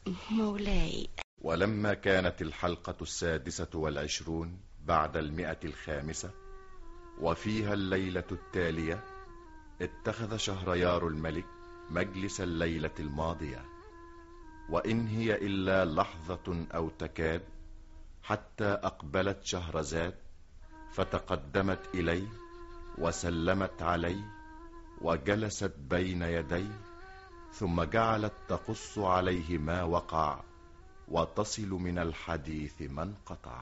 مولاي ولما كانت الحلقة السادسة والعشرون بعد المئة الخامسة وفيها الليلة التالية اتخذ شهريار الملك مجلس الليلة الماضية وإن هي إلا لحظة أو تكاد حتى أقبلت شهرزاد فتقدمت إليه وسلمت عليه وجلست بين يديه ثم جعلت تقص عليه ما وقع وتصل من الحديث ما انقطع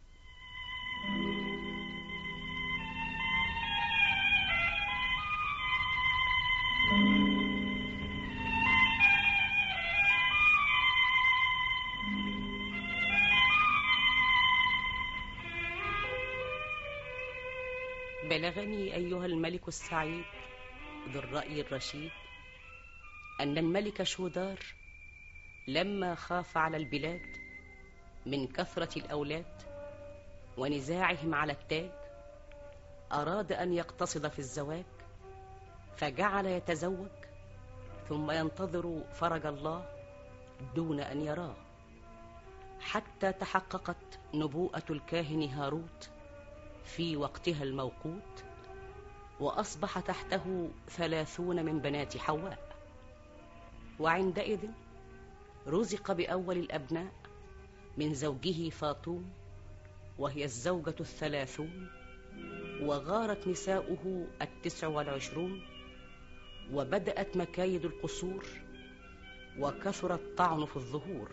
بلغني أيها الملك السعيد ذو الرأي الرشيد أن الملك شودار لما خاف على البلاد من كثرة الأولاد ونزاعهم على التاج أراد أن يقتصد في الزواج فجعل يتزوج ثم ينتظر فرج الله دون أن يراه حتى تحققت نبوءة الكاهن هاروت في وقتها الموقوت وأصبح تحته ثلاثون من بنات حواء وعندئذ رزق بأول الأبناء من زوجه فاطوم وهي الزوجة الثلاثون وغارت نساؤه التسع والعشرون وبدأت مكايد القصور وكثر الطعن في الظهور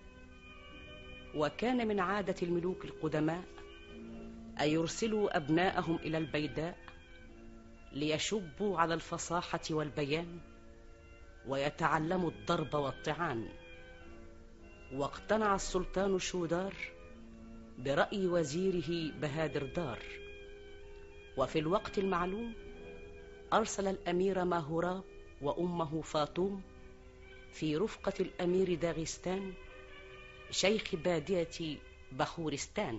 وكان من عادة الملوك القدماء أن يرسلوا أبناءهم إلى البيداء ليشبوا على الفصاحة والبيان ويتعلموا الضرب والطعان واقتنع السلطان شودار برأي وزيره بهادر دار وفي الوقت المعلوم أرسل الأمير ماهوراب وأمه فاطوم في رفقة الأمير داغستان شيخ بادية بخورستان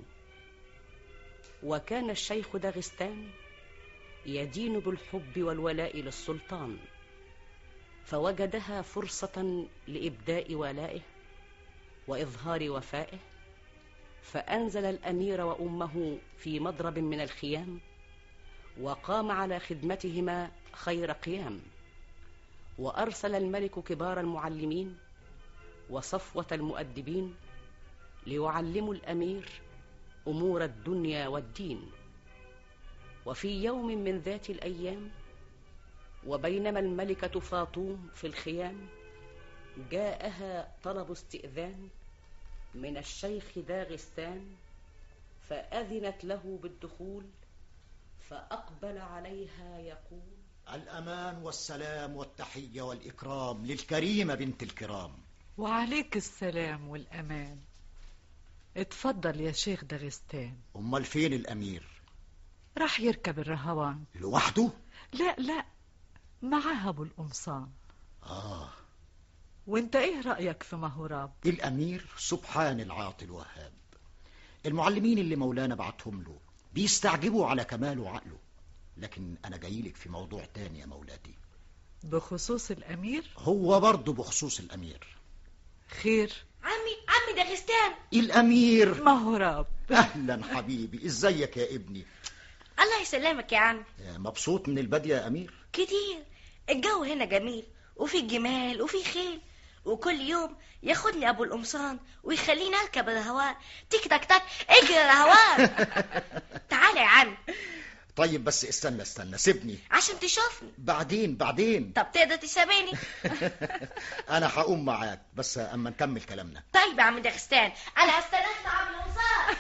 وكان الشيخ داغستان يدين بالحب والولاء للسلطان فوجدها فرصة لإبداء ولائه وإظهار وفائه فأنزل الأمير وأمه في مضرب من الخيام وقام على خدمتهما خير قيام وأرسل الملك كبار المعلمين وصفوة المؤدبين ليعلموا الأمير أمور الدنيا والدين وفي يوم من ذات الأيام وبينما الملكة فاطوم في الخيام جاءها طلب استئذان من الشيخ داغستان فأذنت له بالدخول فأقبل عليها يقول الأمان والسلام والتحية والإكرام للكريمة بنت الكرام وعليك السلام والأمان اتفضل يا شيخ داغستان أمال فين الأمير راح يركب الرهوان لوحده لا لا معاه أبو القمصان آه وانت ايه رأيك في مهوراب الأمير سبحان العاطي الوهاب المعلمين اللي مولانا بعتهم له بيستعجبوا على كماله وعقله لكن أنا جايلك في موضوع تاني يا مولاتي بخصوص الأمير هو برضه بخصوص الأمير خير عمي عمي داغستان الأمير مهوراب أهلا حبيبي إزيك يا ابني الله يسلمك يا عم مبسوط من البادية يا أمير كتير الجو هنا جميل وفي جمال وفي خيل وكل يوم ياخدني ابو القمصان ويخليني اركب الهواء تيك تاك تاك اجري الهواء تعالى يا عم طيب بس استنى استنى سيبني عشان تشوفني بعدين بعدين طب تقدر تسابيني أنا هقوم معاك بس أما نكمل كلامنا طيب يا عم داغستان انا هستناك مع ابو القمصان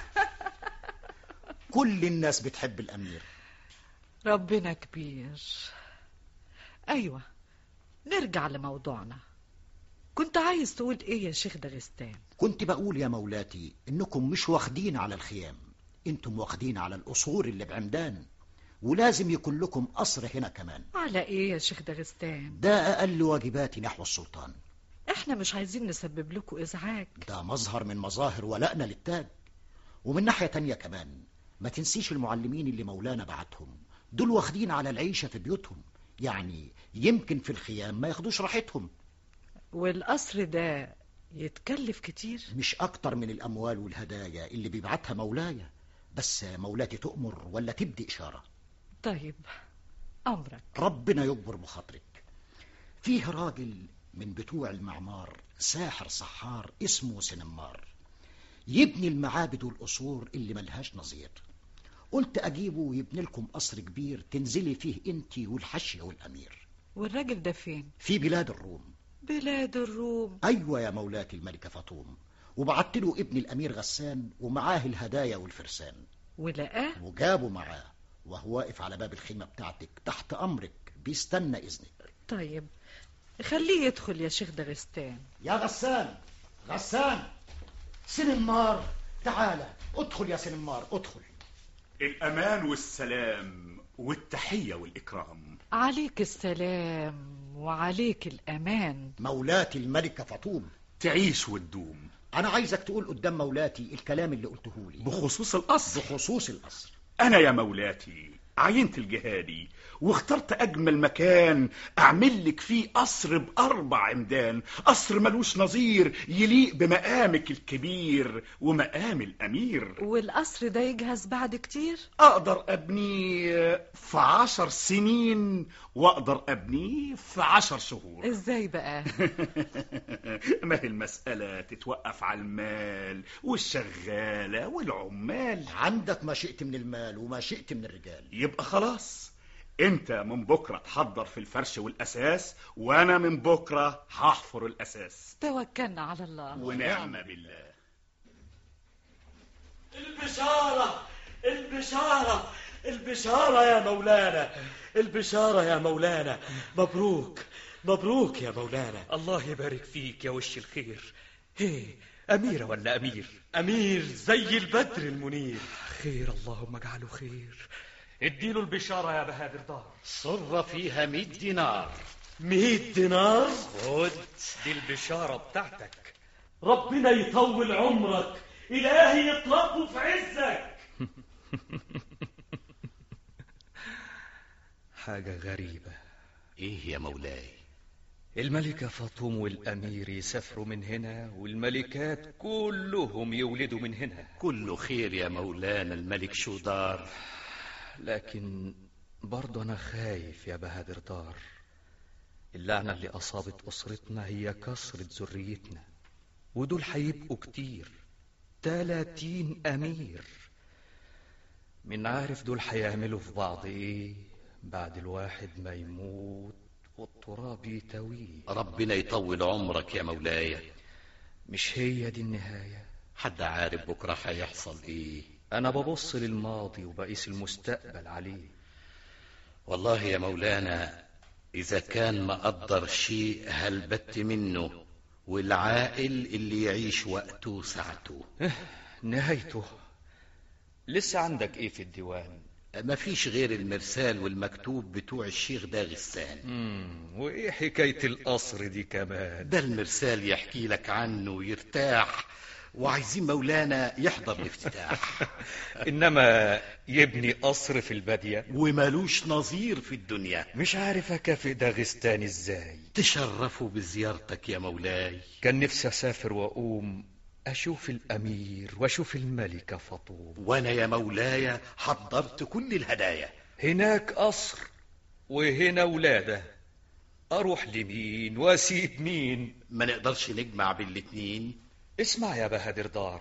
كل الناس بتحب الأمير ربنا كبير أيوة نرجع لموضوعنا كنت عايز تقول ايه يا شيخ داغستان كنت بقول يا مولاتي إنكم مش واخدين على الخيام انتم واخدين على القصور اللي بعمدان ولازم يكون لكم قصر هنا كمان على ايه يا شيخ داغستان ده أقل واجباتي نحو السلطان احنا مش عايزين نسبب لكم ازعاج ده مظهر من مظاهر ولائنا للتاج ومن ناحية تانية كمان ما تنسيش المعلمين اللي مولانا بعتهم دول واخدين على العيشة في بيوتهم يعني يمكن في الخيام ما ياخدوش راحتهم والقصر ده يتكلف كتير مش أكتر من الأموال والهدايا اللي بيبعتها مولاي بس مولاتي تؤمر ولا تبدي إشارة طيب أمرك ربنا يكبر بخاطرك فيه راجل من بتوع المعمار ساحر سحار اسمه سنمار يبني المعابد والقصور اللي ملهاش نظير قلت أجيبه ويبني لكم قصر كبير تنزلي فيه انتي والحشية والأمير والراجل ده فين في بلاد الروم بلاد الروم أيوة يا مولاتي الملكة فاطوم وبعت له ابن الأمير غسان ومعاه الهدايا والفرسان ولقاه وجابه معاه وهو واقف على باب الخيمة بتاعتك تحت أمرك بيستنى إذنك طيب خليه يدخل يا شيخ دغستان يا غسان غسان سنمار تعالى ادخل يا سنمار ادخل الأمان والسلام والتحية والإكرام عليك السلام وعليك الأمان مولاتي الملكة فاطوم تعيش وتدوم أنا عايزك تقول قدام مولاتي الكلام اللي قلته لي بخصوص القصر بخصوص القصر أنا يا مولاتي عينت الجهادي واخترت أجمل مكان أعمل لك فيه قصر بأربع عمدان قصر ملوش نظير يليق بمقامك الكبير ومقام الأمير والقصر ده يجهز بعد كتير أقدر أبنيه في عشر سنين وأقدر أبنيه في عشر شهور ازاي بقى ما هي المسألة تتوقف على المال والشغالة والعمال عندك ما شئت من المال وما شئت من الرجال يبقى خلاص انت من بكرة تحضر في الفرش والأساس وأنا من بكرة هحفر الأساس توكلنا على الله ونعم بالله البشارة البشارة البشارة يا مولانا البشارة يا مولانا مبروك مبروك يا مولانا الله يبارك فيك يا وش الخير هي أميرة ولا أمير أمير زي البدر المنير خير اللهم اجعله خير اديله البشارة يا بهادر دار صر فيها مئة دينار مئة دينار خد دي البشارة بتاعتك ربنا يطول عمرك إلهي يطلقه في عزك حاجة غريبة ايه يا مولاي الملكة فاطوم والأمير يسافروا من هنا والملكات كلهم يولدوا من هنا كله خير يا مولانا الملك شودار لكن برضه أنا خايف يا بهادر دار اللعنة اللي أصابت أسرتنا هي كسرة ذريتنا ودول هيبقوا كتير تلاتين أمير من عارف دول هيعملوا في بعض إيه بعد الواحد ما يموت والتراب يتويه ربنا يطول عمرك يا مولاي مش هي دي النهاية حد عارف بكرة هيحصل ايه أنا ببص للماضي وبقيس المستقبل عليه والله يا مولانا إذا كان مقدر شيء هلبت منه والعاقل اللي يعيش وقته وساعته نهايته لسه عندك ايه في الديوان مفيش غير المرسال والمكتوب بتوع الشيخ داغستان مم. وايه حكاية القصر دي كمان ده المرسال يحكي لك عنه ويرتاح وعايزين مولانا يحضر الافتتاح انما يبني قصر في البادية ومالوش نظير في الدنيا مش عارف اكافئ داغستان ازاي تشرفوا بزيارتك يا مولاي كان نفسي اسافر واقوم اشوف الامير واشوف الملكة فاطوم وانا يا مولاي حضرت كل الهدايا هناك قصر وهنا ولادة اروح لمين واسيب مين ما نقدرش نجمع بالاتنين اسمع يا بهادر دار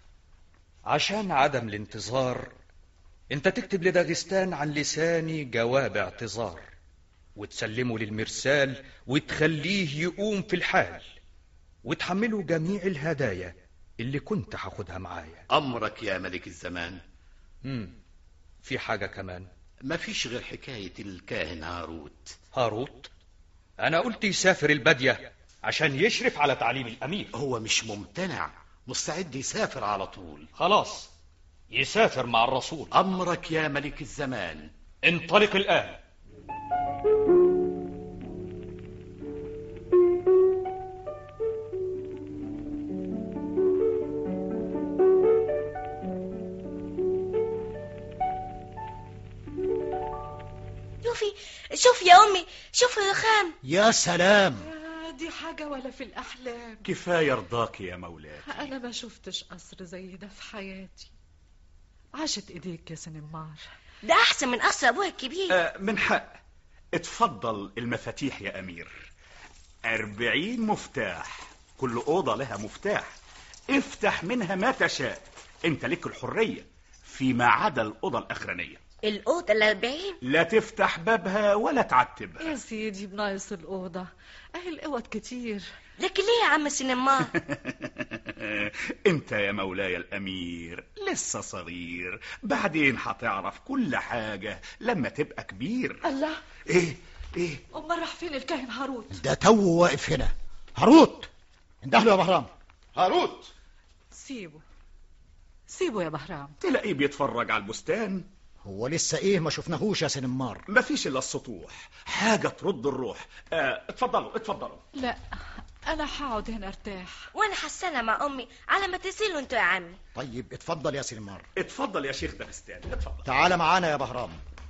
عشان عدم الانتظار انت تكتب لداغستان عن لساني جواب اعتذار وتسلمه للمرسال وتخليه يقوم في الحال وتحمله جميع الهدايا اللي كنت هاخدها معايا امرك يا ملك الزمان مم. في حاجة كمان مفيش غير حكاية الكاهن هاروت هاروت انا قلت يسافر البادية عشان يشرف على تعليم الامير هو مش ممتنع مستعد يسافر على طول خلاص يسافر مع الرسول امرك يا ملك الزمان انطلق الان شوفي شوفي يا أمي شوفي يا خام يا سلام آه، دي حاجة حاجة ولا في الأحلام كفاية رضاك يا مولاي أنا ما شفتش قصر زي ده في حياتي عاشت إيديك يا سنمار ده احسن من قصر ابوها الكبير آه، من حق اتفضل المفاتيح يا أمير أربعين مفتاح كل أوضة لها مفتاح افتح منها ما تشاء انت لك الحرية فيما عدا الأوضة الأخرانية الاوضه الاربعين لا تفتح بابها ولا تعتبها يا سيدي بناقص الأوضة أهي الأوض كتير لكن ليه يا عم سينما انت يا مولاي الامير لسه صغير بعدين هتعرف كل حاجة لما تبقى كبير الله ايه ايه أمال راح فين الكاهن هاروت ده تو واقف هنا هاروت اندهله يا بهرام هاروت سيبه سيبه يا بهرام تلاقيه بيتفرج على البستان هو لسه ايه ما شفناهوش يا سنمار مفيش الا السطوح حاجة ترد الروح اه اتفضلوا اتفضلوا لا أنا هقعد هنا أرتاح وانا حسنة مع امي على ما تسيلوا انتوا يا عمي طيب اتفضل يا سنمار اتفضل يا شيخ دغستان اتفضل تعال معانا يا بهرام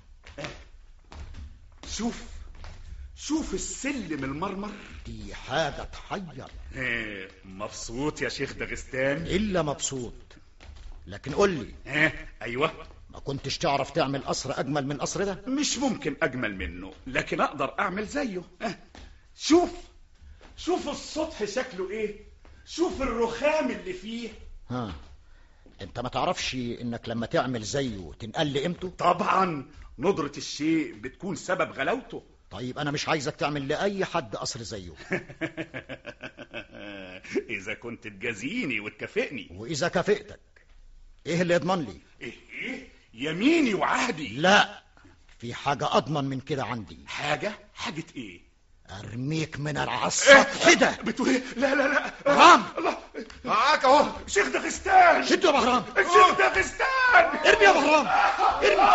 شوف شوف السلم المرمر دي حاجة تحير ايه مبسوط يا شيخ دغستان إلا مبسوط لكن قول لي ايه ايوه ما كنتش تعرف تعمل قصر أجمل من قصر ده مش ممكن اجمل منه لكن اقدر اعمل زيه اه. شوف شوف السطح شكله ايه شوف الرخام اللي فيه ها انت ما تعرفش انك لما تعمل زيه تنقل قيمته طبعا ندرة الشيء بتكون سبب غلاوته طيب انا مش عايزك تعمل لاي حد قصر زيه اذا كنت تجازيني وتكافئني واذا كافئتك ايه اللي يضمن لي ايه ايه يميني وعهدي لا في حاجة أضمن من كده عندي حاجة حاجة ايه أرميك من السطح ده بتقول ايه لا لا لا بهرام الله معاك اهو شيخ دغستان شد يا بهرام شيخ دغستان ارمي يا بهرام ارمي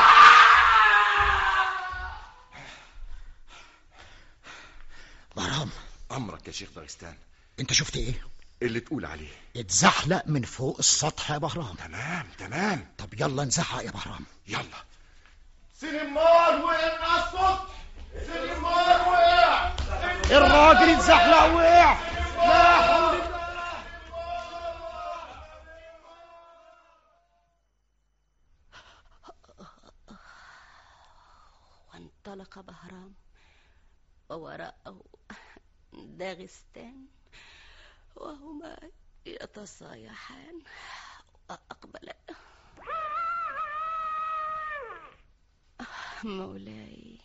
بهرام امرك يا شيخ داغستان انت شفت ايه اللي تقول عليه اتزحلق من فوق السطح يا بهرام تمام تمام طب يلا نزحق يا بهرام يلا سليمان وقع على السطح سليمان وقع الراجل اتزحلق وقع لا حول الله وانطلق بهرام ووراءه داغستان وهما يتصايحان وأقبلا مولاي